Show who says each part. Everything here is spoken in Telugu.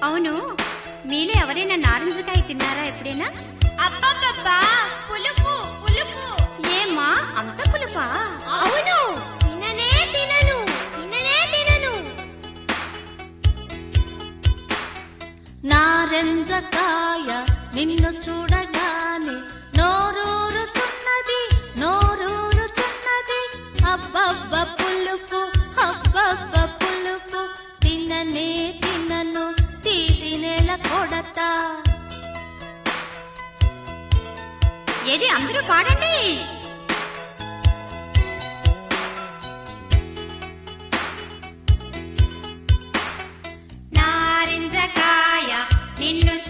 Speaker 1: అవును మీలో ఎవరైనా నారింజకాయ తిన్నారా ఎప్పుడైనా
Speaker 2: అబ్బబ్బబ్బా పులుపు పులుపు
Speaker 1: ఏమ్మా అంత పులుపా
Speaker 2: అవును తిననే తినను తిననే తినను
Speaker 3: నారెంజకాయ నిన్ను చూడగానే నోరూరుచున్నది నోరూరుచున్నది అబ్బబ్బ పులుపు అబ్బబ్బ పులుపు తిననే తినను తీసి నేల కొడతా
Speaker 1: ఏది అందరూ పాడండి నారింజకాయ నిన్ను